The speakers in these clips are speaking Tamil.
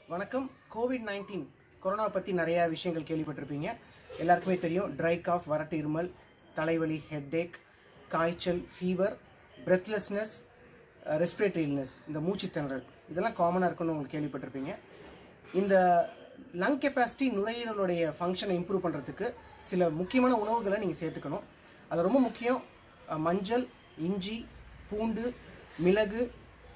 வணக்கம் கோவிட் நைன்டீன் கொரோனா பற்றி நிறைய விஷயங்கள் கேள்விப்பட்டிருப்பீங்க எல்லாருக்குமே தெரியும் ட்ரை காஃப் வறட்டு இருமல் தலைவலி ஹெட்டேக் காய்ச்சல் ஃபீவர் பிரெத்லெஸ்னஸ் ரெஸ்பிரேட்டரி இல்னஸ் இந்த மூச்சு திணறல் இதெல்லாம் காமனாக இருக்குன்னு உங்களுக்கு கேள்விப்பட்டிருப்பீங்க இந்த லங் கெப்பாசிட்டி நுரையீரலுடைய ஃபங்க்ஷனை இம்ப்ரூவ் பண்ணுறதுக்கு சில முக்கியமான உணவுகளை நீங்கள் சேர்த்துக்கணும் அது ரொம்ப முக்கியம் அஹ், மஞ்சள் இஞ்சி பூண்டு மிளகு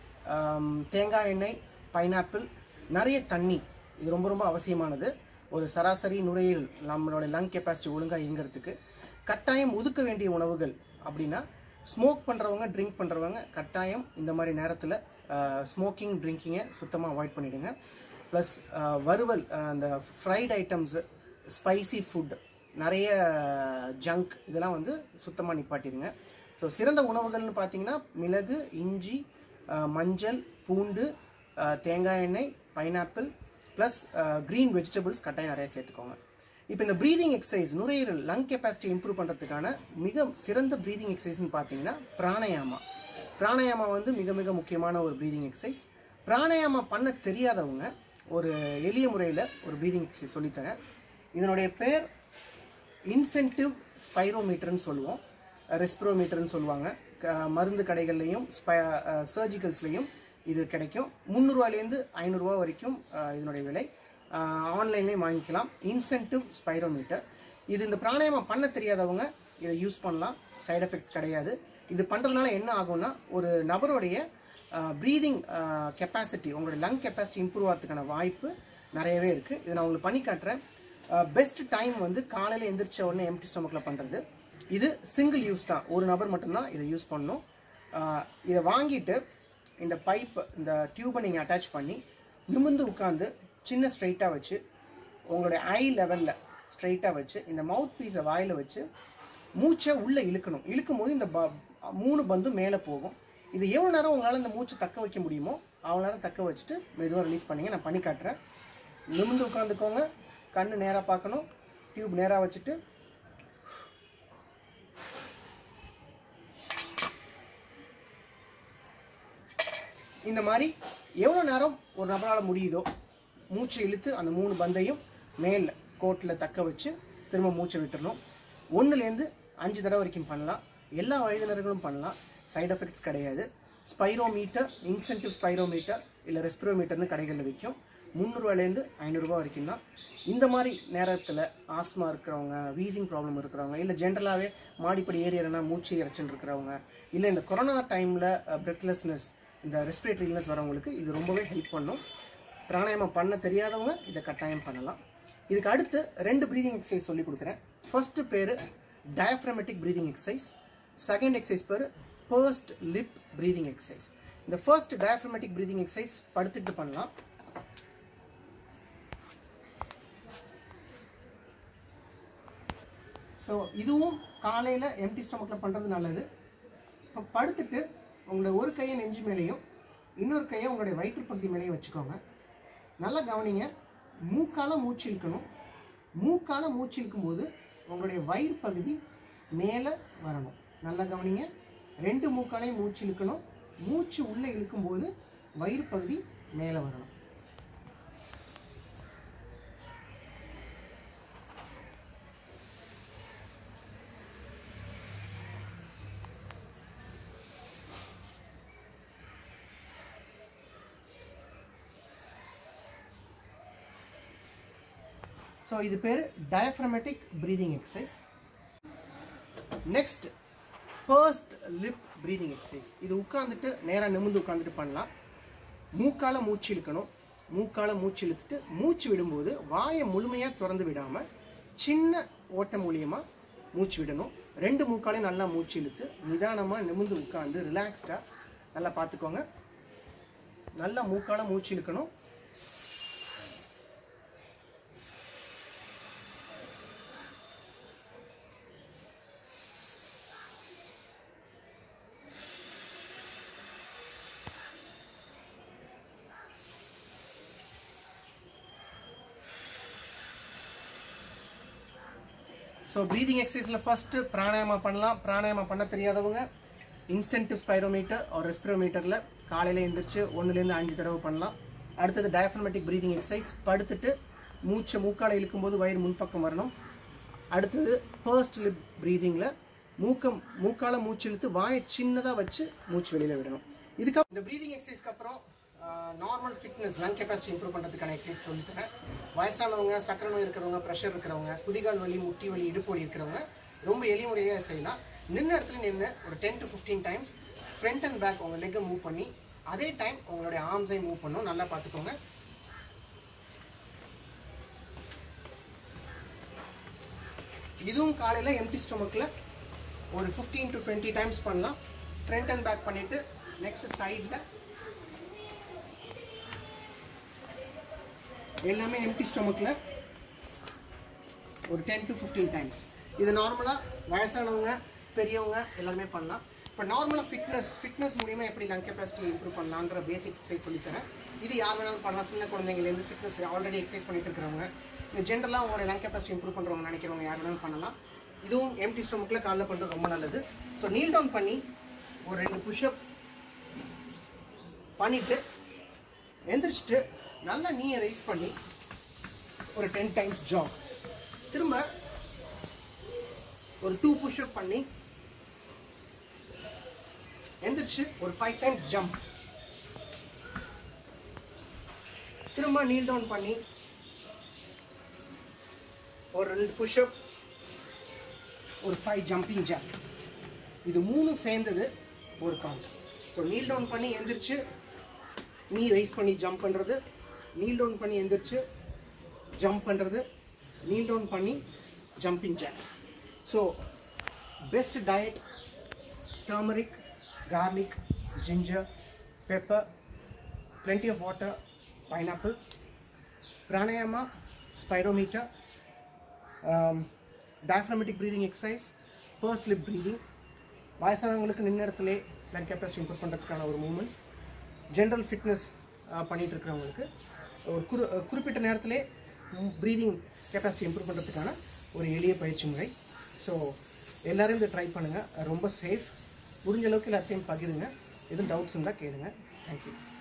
ஆம், தேங்காய் எண்ணெய் பைனாப்பிள் நிறைய தண்ணி இது ரொம்ப ரொம்ப அவசியமானது ஒரு சராசரி நுரையீரல் நம்மளோட லங் கெப்பாசிட்டி ஒழுங்காக இயங்குறதுக்கு கட்டாயம் ஒதுக்க வேண்டிய உணவுகள் அப்படின்னா ஸ்மோக் பண்ணுறவங்க ட்ரிங்க் பண்ணுறவங்க கட்டாயம் இந்த மாதிரி நேரத்தில் ஸ்மோக்கிங் ட்ரிங்கிங்கை சுத்தமாக அவாய்ட் பண்ணிடுங்க ப்ளஸ் வறுவல் அஹ், அந்த ஃப்ரைட் ஐட்டம்ஸு ஸ்பைசி ஃபுட் நிறைய ஜங்க் இதெல்லாம் வந்து சுத்தமாக நிப்பாட்டிடுங்க ஸோ சிறந்த உணவுகள்னு பார்த்தீங்கன்னா மிளகு இஞ்சி அஹ், மஞ்சள் பூண்டு அஹ், தேங்காய் எண்ணெய் பைனாப்பிள் ப்ளஸ் க்ரீன் வெஜிடபிள்ஸ் கட்டாயம் நிறைய சேர்த்துக்கோங்க இப்போ இந்த ப்ரீதிங் எக்ஸசைஸ் நுரையீரல் லங் கெப்பாசிட்டி இம்ப்ரூவ் பண்ணுறதுக்கான மிக சிறந்த ப்ரீதிங் எக்ஸசைஸ்னு பார்த்தீங்கன்னா பிராணாயாமா பிராணாயாமா வந்து மிக மிக முக்கியமான ஒரு ப்ரீதிங் எக்ஸசைஸ் பிராணாயாமா பண்ண தெரியாதவங்க ஒரு எளிய முறையில் ஒரு ப்ரீதிங் எக்ஸசைஸ் சொல்லித்தரேன் இதனுடைய பேர் இன்சென்டிவ் ஸ்பைரோமீட்டர்னு சொல்லுவோம் ரெஸ்பிரோமீட்டர்னு சொல்லுவாங்க க- மருந்து கடைகள்லையும் சர்ஜிக்கல்ஸ்லையும் இது கிடைக்கும் முந்நூறுவாலேருந்து ஐநூறுரூவா வரைக்கும் அஹ், இதனுடைய விலை ஆன்லைன்லேயும் வாங்கிக்கலாம் இன்சென்டிவ் ஸ்பைரோமீட்டர் இது இந்த பிராணாயாமம் பண்ண தெரியாதவங்க இதை யூஸ் பண்ணலாம் சைடு எஃபெக்ட்ஸ் கிடையாது இது பண்ணுறதுனால என்ன ஆகும்னா ஒரு நபருடைய ப்ரீதிங் கெப்பாசிட்டி உங்களுடைய லங் கெப்பாசிட்டி இம்ப்ரூவ் ஆகிறதுக்கான வாய்ப்பு நிறையவே இருக்குது இதை நான் உங்களுக்கு பண்ணி காட்டுறேன் பெஸ்ட் டைம் வந்து காலையில் எந்திரிச்ச உடனே எம்டி ஸ்டொமக்கில் பண்ணுறது இது சிங்கிள் யூஸ் தான் ஒரு நபர் மட்டும்தான் இதை யூஸ் பண்ணணும் அஹ், இதை வாங்கிட்டு இந்த பைப் இந்த டியூபை நீங்கள் அட்டாச் பண்ணி நிமிர்ந்து உட்காந்து சின்ன ஸ்ட்ரைட்டாக வச்சு உங்களுடைய ஐ லெவலில் ஸ்ட்ரைட்டாக வச்சு இந்த மவுத் பீஸை வாயில் வச்சு மூச்சை உள்ளே இழுக்கணும் இழுக்கும் போது இந்த ப- மூணு பந்து மேலே போகும் இது எவ்வளோ நேரம் உங்களால் இந்த மூச்சை தக்க வைக்க முடியுமோ அவ்வளோ நேரம் தக்க வச்சுட்டு மெதுவாக ரிலீஸ் பண்ணீங்க நான் பண்ணி காட்டுறேன் நிமிர்ந்து உட்காந்துக்கோங்க கண்ணு நேராக பார்க்கணும் டியூப் நேராக வச்சுட்டு இந்த மாதிரி எவ்வளோ நேரம் ஒரு நபரால் முடியுதோ மூச்சை இழுத்து அந்த மூணு பந்தையும் மேல் கோட்டில் தக்க வச்சு திரும்ப மூச்சை விட்டுறணும் ஒன்றுலேருந்து அஞ்சு தடவை வரைக்கும் பண்ணலாம் எல்லா வயதினர்களும் பண்ணலாம் சைடு எஃபெக்ட்ஸ் கிடையாது ஸ்பைரோமீட்டர் இன்சென்டிவ் ஸ்பைரோமீட்டர் இல்லை ரெஸ்பிரோமீட்டர்னு கடைகளில் விற்கும் முந்நூறுவாலேருந்து ஐநூறுரூவா வரைக்கும் தான் இந்த மாதிரி நேரத்தில் ஆஸ்மா இருக்கிறவங்க வீசிங் ப்ராப்ளம் இருக்கிறவங்க இல்லை ஜென்ரலாகவே மாடிப்படி ஏறி ஏறினா மூச்சு இறைச்சல் இருக்கிறவங்க இல்லை இந்த கொரோனா டைமில் பிரெத்லெஸ்னஸ் இந்த ரெஸ்பிரேட்டரி இல்னஸ் வரவங்களுக்கு இது ரொம்பவே ஹெல்ப் பண்ணும் பிராணாயாமம் பண்ண தெரியாதவங்க இதை கட்டாயம் பண்ணலாம் இதுக்கு அடுத்து ரெண்டு ப்ரீதிங் எக்ஸசைஸ் சொல்லி கொடுக்குறேன் ஃபர்ஸ்ட் பேர் diaphragmatic breathing exercise second exercise பேர் ஃபர்ஸ்ட் லிப் ப்ரீதிங் எக்ஸசைஸ் இந்த ஃபர்ஸ்ட் டயஃப்ரமெட்டிக் ப்ரீதிங் எக்ஸசைஸ் படுத்துட்டு பண்ணலாம் ஸோ இதுவும் காலையில் எம்டி ஸ்டமக்கில் பண்ணுறது நல்லது இப்போ படுத்துட்டு உங்களோட ஒரு கையை நெஞ்சு மேலேயும் இன்னொரு கையை உங்களுடைய வயிற்று பகுதி மேலேயும் வச்சுக்கோங்க நல்லா கவனிங்க மூக்கால மூச்சு இழுக்கணும் மூக்கால மூச்சு இழுக்கும்போது உங்களுடைய வயிறு பகுதி மேலே வரணும் நல்லா கவனிங்க ரெண்டு மூக்காலையும் மூச்சு இழுக்கணும் மூச்சு உள்ளே இழுக்கும்போது வயிறு பகுதி மேலே வரணும் ஸோ இது பேர் diaphragmatic breathing exercise next first lip breathing exercise இது உட்காந்துட்டு நேராக நிமிர்ந்து உட்காந்துட்டு பண்ணலாம் மூக்கால மூச்சு இழுக்கணும் மூக்கால மூச்சு இழுத்துட்டு மூச்சு விடும்போது வாயை முழுமையாக திறந்து விடாமல் சின்ன ஓட்டம் மூலியமாக மூச்சு விடணும் ரெண்டு மூக்காலையும் நல்லா மூச்சு இழுத்து நிதானமாக நிமிர்ந்து உட்காந்து ரிலாக்ஸ்டாக நல்லா பார்த்துக்கோங்க நல்லா மூக்கால மூச்சு இழுக்கணும் ஸோ ப்ரீதிங் எக்ஸசைஸில் ஃபஸ்ட்டு பிராணாயாமா பண்ணலாம் பிராணாயாமா பண்ண தெரியாதவங்க இன்சென்டிவ் ஸ்பைரோமீட்டர் ஒரு ரெஸ்பிரோமீட்டரில் காலையில் எழுந்திரிச்சு ஒன்றுலேருந்து அஞ்சு தடவை பண்ணலாம் அடுத்தது டயஃப்ரமேட்டிக் ப்ரீதிங் எக்ஸசைஸ் படுத்துட்டு மூச்சை மூக்கால இழுக்கும்போது வயிறு முன்பக்கம் வரணும் அடுத்தது ஃபர்ஸ்ட் லிப் ப்ரீதிங்கில் மூக்கம் மூக்கால மூச்சு இழுத்து வாயை சின்னதாக வச்சு மூச்சு வெளியில் விடணும் இதுக்கு இந்த ப்ரீதிங் எக்ஸசைஸ்க்கு அப்புறம் normal fitness lung capacity improve பண்ணுறதுக்கான எக்ஸசைஸ் சொல்லித்தரேன் வயசானவங்க சக்கரை நோய் இருக்கிறவங்க ப்ரெஷர் இருக்கிறவங்க குதிகால் வலி முட்டி வலி இடுப்பு வலி இருக்கிறவங்க ரொம்ப எளிய முறையாக செய்யலாம் நின்ன இடத்துல நின்று ஒரு ten to fifteen times front and back உங்கள் லெக்கை மூவ் பண்ணி அதே டைம் உங்களுடைய ஆர்ம்ஸை மூவ் பண்ணணும் நல்லா பார்த்துக்கோங்க இதுவும் காலையில் எம்டி ஸ்டொமக்கில் ஒரு ஃபிஃப்டீன் டு டுவெண்ட்டி டைம்ஸ் பண்ணலாம் ஃப்ரண்ட் அண்ட் பேக் பண்ணிவிட்டு நெக்ஸ்ட் சைடில் எல்லாமே எம்டி ஸ்டொமக்கில் ஒரு டென் டு ஃபிஃப்டீன் டைம்ஸ் இது நார்மலாக வயசானவங்க பெரியவங்க எல்லாருமே பண்ணலாம் இப்போ நார்மலாக ஃபிட்னஸ் ஃபிட்னஸ் மூலியமா எப்படி லங் கெப்பாசிட்டி இம்ப்ரூவ் பண்ணலான்ற பேசிக் எக்ஸசைஸ் சொல்லித்தரேன் இது யார் வேணாலும் பண்ணலாம் சின்ன குழந்தைங்கலேருந்து ஃபிட்னஸ் ஆல்ரெடி எக்ஸசைஸ் பண்ணிட்டு இருக்கிறவங்க இந்த ஜென்ரலாக உங்களோட லங் கெப்பாசிட்டி இம்ப்ரூவ் பண்ணுறவங்க நினைக்கிறவங்க யார் வேணாலும் பண்ணலாம் இதுவும் எம்டி ஸ்டொமக்கில் காலைல பண்ணுறது ரொம்ப நல்லது ஸோ நீல் டவுன் பண்ணி ஒரு ரெண்டு புஷ்அப் பண்ணிவிட்டு எந்திரிச்சிட்டு நல்லா நீயை ரைஸ் பண்ணி ஒரு டென் டைம்ஸ் ஜாக் திரும்ப ஒரு டூ புஷ்அப் பண்ணி எந்திரிச்சு ஒரு ஃபைவ் டைம்ஸ் ஜம்ப் திரும்ப நீல் டவுன் பண்ணி ஒரு ரெண்டு புஷ்அப் ஒரு ஃபைவ் ஜம்பிங் ஜாக் இது மூணு சேர்ந்தது ஒரு கவுண்ட் ஸோ நீல் டவுன் பண்ணி எந்திரிச்சு நீ ரைஸ் பண்ணி ஜம்ப் பண்ணுறது நீல் டவுன் பண்ணி எந்திரிச்சு ஜம்ப் பண்ணுறது நீல் டவுன் பண்ணி jumping jack so best diet turmeric garlic, ginger, pepper, plenty of water, pineapple, pranayama, spirometer, um, diaphragmatic breathing exercise, pursed lip breathing, வயசானவங்களுக்கு நின்ன இடத்துல லங் கெப்பாசிட்டி இம்ப்ரூவ் பண்ணுறதுக்கான ஒரு மூமெண்ட்ஸ் ஜென்ரல் ஃபிட்னஸ் பண்ணிட்டு இருக்கிறவங்களுக்கு ஒரு குறி குறிப்பிட்ட நேரத்திலே ப்ரீதிங் கெப்பாசிட்டி இம்ப்ரூவ் பண்ணுறதுக்கான ஒரு எளிய பயிற்சி முறை ஸோ எல்லாரும் இதை ட்ரை பண்ணுங்கள் ரொம்ப சேஃப் முடிஞ்ச அளவுக்கு எல்லாத்தையும் பகிருங்க எதுவும் டவுட்ஸ் இருந்தால் கேளுங்க தேங்க்யூ